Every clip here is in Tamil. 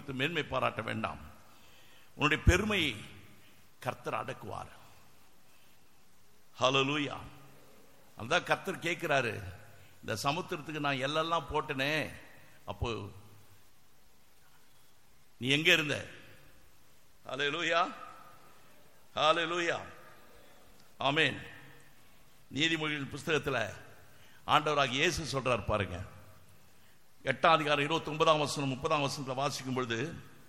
குறித்து மேன்மை பாராட்ட வேண்டாம் உன்னுடைய பெருமையை கர்த்தர் அடக்குவார் ஹalleluya அதான் கர்த்தர் கேட்கிறாரு இந்த சமுத்திரத்துக்கு நான் எல்லாம் போட்டனே அப்போ நீ எங்க இருந்த ஹalleluya ஹalleluya ஆமென் நீதிமொழிகள் புஸ்தகத்தில் ஆண்டவராக இயேசு சொல்றார் பாருங்க எட்டாம் அதிகாரம் இருபத்தி ஒன்பதாம் வசனம் முப்பதாம் வசனத்தில் வாசிக்கும் பொழுது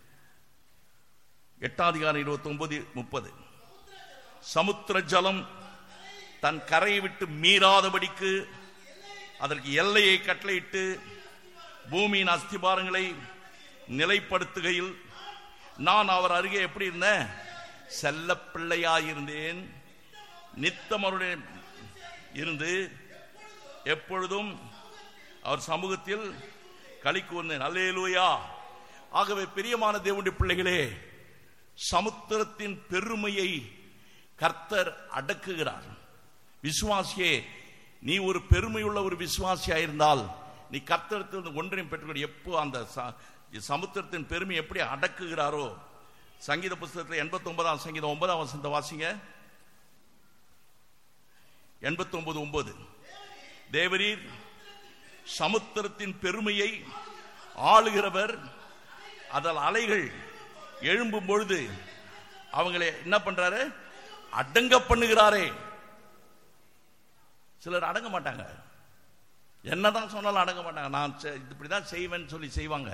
எட்டாம் அதிகாரம் இருபத்தி ஒன்பது முப்பது சமுத்திர ஜலம் தன் கரையை விட்டு மீறாதபடிக்கு அதற்கு எல்லையை கட்டளையிட்டு பூமியின் அஸ்திபாரங்களை நிலைப்படுத்துகையில் நான் அவர் அருகே எப்படி இருந்தேன் செல்ல பிள்ளையாயிருந்தேன் நித்தம் அவருடைய இருந்து எப்பொழுதும் அவர் சமூகத்தில் களி கூர்ந்தேன் அல்லேலூயா ஆகவே பிரியமான தேவனுடைய பிள்ளைகளே சமுத்திரத்தின் பெருமையை கர்த்தர் அடக்குகிறார் விசுவாசியே நீ ஒரு பெருமையுள்ள ஒரு விசுவாசியா இருந்தால் நீ கர்த்தரத்திலிருந்து ஒன்றையும் பெற்றுக்கொள் எப்போ அந்த ச- சமுத்திரத்தின் பெருமை எப்படி அடக்குகிறாரோ சங்கீத புஸ்தகத்தில் எண்பத்தி ஒன்பதாம் சங்கீதம் ஒன்பதாம் வசந்த வாசிங்க எண்பத்தி ஒன்பது ஒன்பது தேவரீர் சமுத்திரத்தின் பெருமையை ஆளுகிறவர் அதில் அலைகள் எழும்பும் பொழுது அவங்களை என்ன பண்றாரு அடங்க பண்ணுகிறாரே சிலர் அடங்க மாட்டாங்க என்னதான் சொன்னாலும் அடங்க மாட்டாங்க நான் செ- இப்படிதான் செய்வேன்னு சொல்லி செய்வாங்க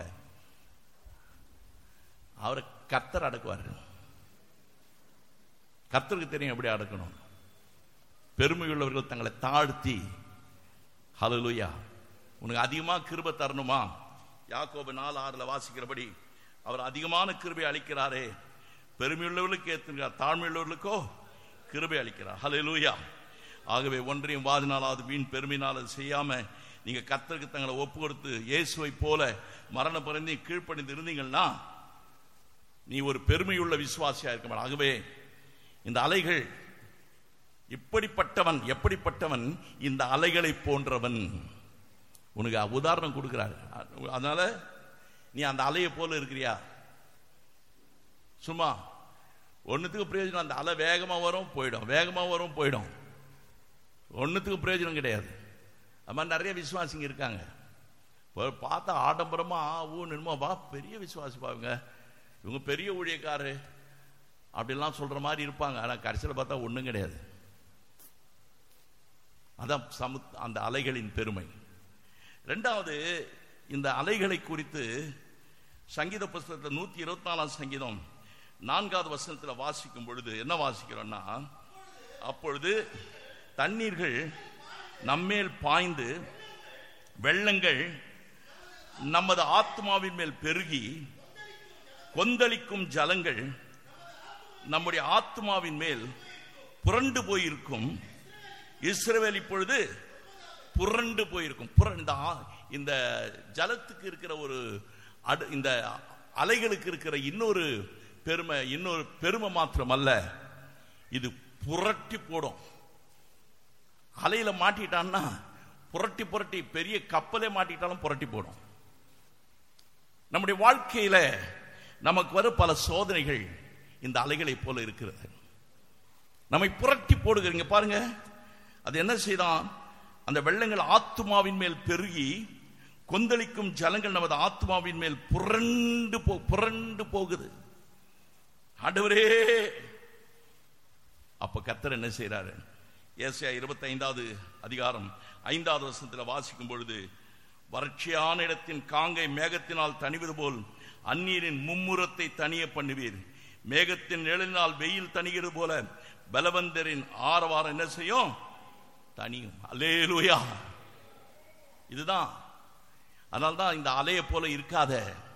அவரை கர்த்தர் அடக்குவார் கர்த்தருக்கு தெரியும் எப்படி அடக்கணும் பெருமையுள்ளவர்கள் தங்களை தாழ்த்தி ஹalleluya உனக்கு அதிகமா கிருபை தரணுமா யாக்கோபு நாலு ஆறுல வாசிக்கிறபடி அவர் அதிகமான கிருபை அளிக்கிறாரே பெருமையுள்ளவர்களுக்கு ஏற்றுகிறார் தாழ்மையுள்ளவர்களுக்கோ கிருபை அளிக்கிறார் ஹalleluya ஆகவே ஒன்றையும் வாதினாலாவது வீண் பெருமையினால் அது செய்யாம நீங்க கர்த்தருக்கு தங்களை ஒப்பு கொடுத்து இயேசுவை போல மரண பிறந்தி கீழ்ப்பணிந்து இருந்தீங்கன்னா நீ ஒரு பெருமையுள்ள விசுவாசியா இருக்க மாட்ட. ஆகவே இந்த அலைகள் இப்படிப்பட்டவன் எப்படிப்பட்டவன் இந்த அலைகளை போன்றவன் உனக்கு உதாரணம் கொடுக்கிறார் அதனால நீ அந்த அலையை போல இருக்கிறியா சும்மா ஒன்றுத்துக்கு பிரயோஜனம் அந்த அலை வேகமா வரும் போயிடும் வேகமா வரும் போயிடும் ஒன்றுத்துக்கு பிரயோஜனம் கிடையாது அது மாதிரி நிறைய விசுவாசிங்க இருக்காங்க இப்போ பார்த்தா ஆடம்பரமா ஊ நின்மா வா பெரிய விசுவாசி பாருங்க இவங்க பெரிய ஊழியக்காரு அப்படிலாம் சொல்ற மாதிரி இருப்பாங்க ஆனா கடைசியில் பார்த்தா ஒண்ணும் கிடையாது அதான் சமு அந்த அலைகளின் பெருமை ரெண்டாவது இந்த அலைகளை குறித்து சங்கீத புஸ்தகத்தில் நூத்தி இருபத்தி நாலாம் சங்கீதம் நான்காவது வசனத்தில் வாசிக்கும் பொழுது என்ன வாசிக்கிறோம்னா அப்பொழுது தண்ணீர்கள் நம்மேல் பாய்ந்து வெள்ளங்கள் நமது ஆத்மாவின் மேல் பெருகி கொந்தளிக்கும் ஜலங்கள் நம்முடைய ஆத்மாவின் மேல் புரண்டு போயிருக்கும் இஸ்ரவேல் இப்பொழுது புரண்டு போயிருக்கும் புர- இந்த ஆ- இந்த ஜலத்துக்கு இருக்கிற ஒரு அடு- இந்த அலைகளுக்கு இருக்கிற இன்னொரு பெருமை இன்னொரு பெருமை மாத்திரம் அல்ல இது புரட்டி போடும் அலையில மாட்டிட்டான்னா புரட்டி புரட்டி பெரிய கப்பலே மாட்டிட்டாலும் புரட்டி போடும் நம்முடைய வாழ்க்கையில நமக்கு வரும் பல சோதனைகள் இந்த அலைகளை போல இருக்கிறது நம்மை புரட்டி போடுகிறீங்க பாருங்க அது என்ன செய்தான் அந்த வெள்ளங்கள் ஆத்துமாவின் மேல் பெருகி கொந்தளிக்கும் ஜலங்கள் நமது ஆத்மாவின் மேல் புரண்டு போ புரண்டு போகுது ஆண்டவரே அப்ப கர்த்தர் என்ன செய்றாரு ஏசியா இருபத்தி ஐந்தாவது அதிகாரம் ஐந்தாவது வசனத்தில் வாசிக்கும் பொழுது வறட்சியான இடத்தின் காங்கை மேகத்தினால் தணிவது போல் அந்நீரின் மும்முரத்தை தனிய பண்ணுவீர் மேகத்தின் நிழலினால் வெயில் தணிகிறது போல பலவந்தரின் ஆரவாரம் என்ன செய்யும் தனியும் அல்லேலூயா இதுதான் அதனால்தான் இந்த அலையை போல இருக்காத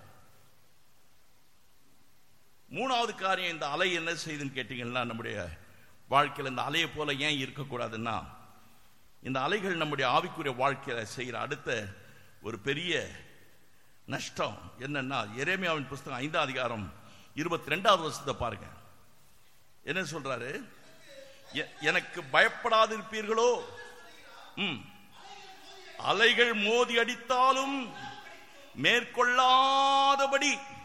மூணாவது காரியம் இந்த அலை என்ன செய்யுதுன்னு கேட்டீங்கன்னா நம்முடைய வாழ்க்கையில் இந்த அலையை போல ஏன் இருக்கக்கூடாதுன்னா இந்த அலைகள் நம்முடைய ஆவிக்குரிய வாழ்க்கையில செய்கிற அடுத்த ஒரு பெரிய நஷ்டம் என்னன்னா எரேமியாவின் புஸ்தகம் ஐந்தாம் அதிகாரம் இருபத்தி ரெண்டாவது வருஷத்தை பாருங்க என்ன சொல்றாரு எ- எனக்கு பயப்படாதிருப்பீர்களோ ம் அலைகள் மோதி அடித்தாலும் மேற்கொள்ளாதபடி